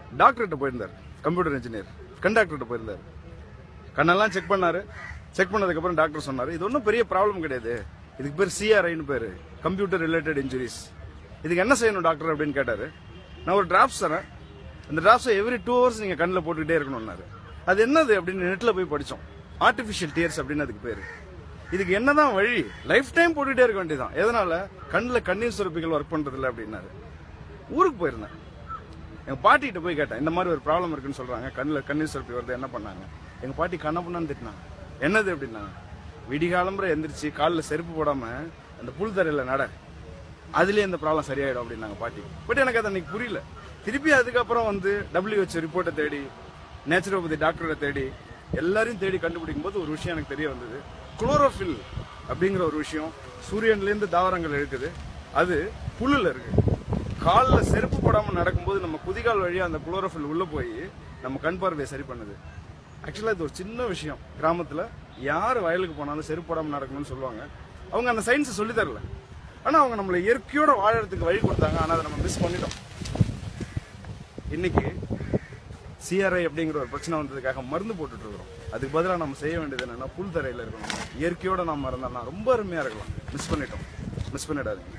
டாக்டர்கிட்ட போயிருந்தார் computer engineer கண் டாக்டர்கிட்ட போயிருந்தார் கண்ணெல்லாம் செக் பண்ணாரு செக் பண்ணதுக்கு அப்புறம் டாக்டர் சொன்னாரு இது ஒன்றும் பெரிய ப்ராப்ளம் கிடையாது இதுக்கு பேர் சிஆர்ஐன்னு பேரு கம்ப்யூட்டர் ரிலேட்டட் இன்ஜுரிஸ் இதுக்கு என்ன செய்யணும் டாக்டர் அப்படின்னு கேட்டாரு நான் ஒரு டிராப்ஸ் தரேன் இந்த டிராப்ஸை எவ்ரி டூ ஹவர்ஸ் நீங்க கண்ணில் போட்டுக்கிட்டே இருக்கணும்னாரு அது என்னது அப்படின்னு நெட்ல போய் படிச்சோம் ஆர்டிஃபிஷியல் டியர்ஸ் அப்படின்னு அதுக்கு பேரு இதுக்கு என்னதான் வழி லைஃப் டைம் போட்டுட்டே இருக்க வேண்டியதான் எதனால கண்ணில் கண்ணீர் சுரப்பிகள் ஒர்க் பண்றது இல்ல அப்படின்னாரு ஊருக்கு போயிருந்தேன் எங்க பாட்டிகிட்ட போய் கேட்டேன் இந்த மாதிரி ஒரு ப்ராப்ளம் இருக்குன்னு சொல்றாங்க கண்ணில் கண்ணீர் சுரப்பி வருது என்ன பண்ணாங்க எங்க பாட்டி கண்ண பண்ணான்னு திட்டினாங்க என்னது அப்படின்னாங்க விடிகாலம்புற எந்திரிச்சு காலில் செருப்பு போடாம அந்த புல் தரையில நட அதுலயே இந்த ப்ராப்ளம் சரியாயிடும் அப்படின்னாங்க பாட்டி பட் எனக்கு அது அன்னைக்கு புரியல திருப்பி அதுக்கப்புறம் வந்து டபிள்யூஹெச் ரிப்போர்ட்டை தேடி நேச்சுரோபதி டாக்டரை தேடி எல்லாரையும் தேடி கண்டுபிடிக்கும் போது ஒரு விஷயம் எனக்கு தெரிய வந்தது குளோரோஃபில் அப்படிங்கிற ஒரு விஷயம் சூரியன்ல இருந்து தாவரங்கள் இருக்குது அது புல்லுல இருக்கு காலில் செருப்பு போடாம நடக்கும்போது நம்ம குதிகால் வழியா அந்த குளோரோஃபில் உள்ள போய் நம்ம கண் பார்வையை சரி பண்ணுது ஆக்சுவலா இது ஒரு சின்ன விஷயம் கிராமத்துல யார் வயலுக்கு போனாலும் செருப்பு போடாம நடக்கணும்னு சொல்லுவாங்க அவங்க அந்த சயின்ஸை சொல்லி தரல ஆனா அவங்க நம்மளை இயற்கையோட வாழறதுக்கு வழி கொடுத்தாங்க ஆனா அதை நம்ம மிஸ் பண்ணிட்டோம் இன்னைக்கு சிஆர்ஐ அப்படிங்கிற ஒரு பிரச்சனை வந்ததுக்காக மருந்து போட்டுட்டு இருக்கிறோம் அதுக்கு பதிலாக நம்ம செய்ய வேண்டியது என்னன்னா புல் தரையில இருக்கணும் இயற்கையோட நம்ம இருந்தோம்னா ரொம்ப அருமையா இருக்கலாம் மிஸ் பண்ணிட்டோம் மிஸ் பண்ணிடாதீங்க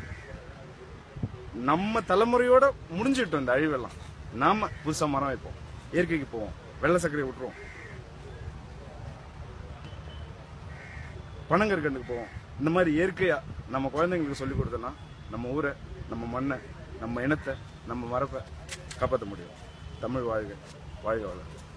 நம்ம தலைமுறையோட முடிஞ்சிட்டோம் இந்த அழிவெல்லாம் நாம புதுசா மரம் வைப்போம் இயற்கைக்கு போவோம் வெள்ளை சர்க்கரையை விட்டுருவோம் பனங்கற்கண்டுக்கு போவோம் இந்த மாதிரி இயற்கையா நம்ம குழந்தைங்களுக்கு சொல்லி கொடுத்தோம்னா நம்ம ஊரை நம்ம மண்ணை நம்ம இனத்தை நம்ம மரப்பை காப்பாற்ற முடியும் தமிழ் வாழ்க வாழ்க வளம்